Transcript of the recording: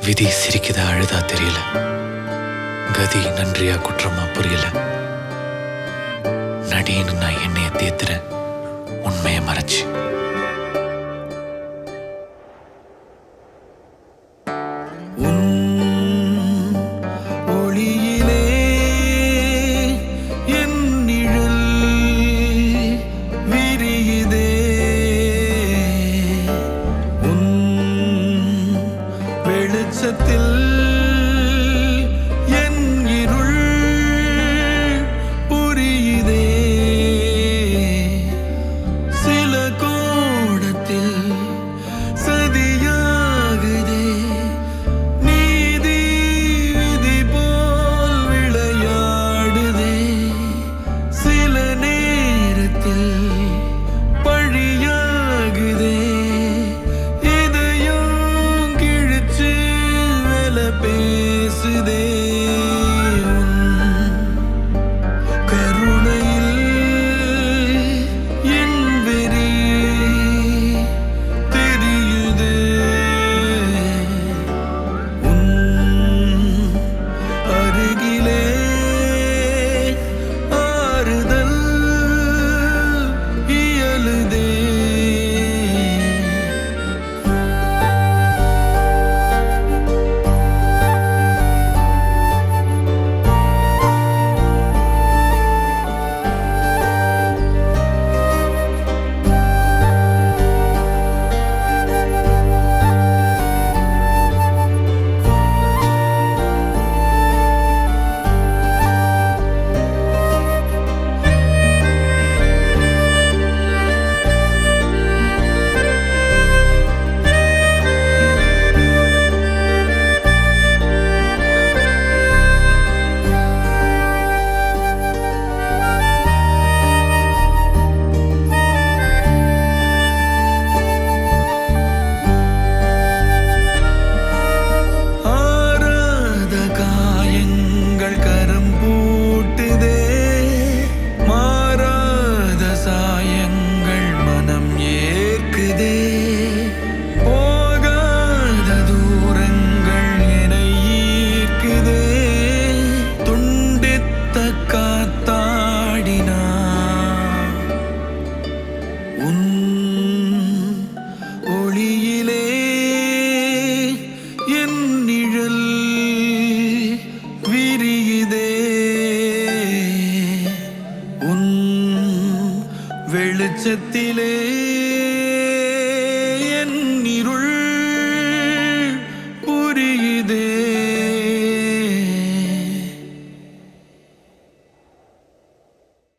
விதி சிரிக்குதா அழுதா தெரியல கதி நன்றியா குற்றமா புரியல நடின்னு நான் என்னைய தேத்துறேன் உண்மையை மறைச்சு ஒளியிலே என் நிழல் விரியுதே உன் வெளிச்சத்தில் என் இருள் புரியுதே சில கோணத்தில் சதியாகுதே நீதி விதி போல் விளையாடுதே சில நேரத்தில் பழியாகுதே இதயம் கிழிச்சு வேல பேசுதே உன் கருணையில் என் வெறி தெரியுதே உன் அருகிலே ஆறுதல் இயலுதே ஆறாத காயங்கள் கரம் பூட்டுதே மாறாத சாயங்கள் மனம் ஏற்குதே போகாத தூரங்கள் என ஈர்க்குதே துண்டித்த காத்தாடினா உன் ஒளியிலே என் நிழல் விரியுதே உன் வெளிச்சத்திலே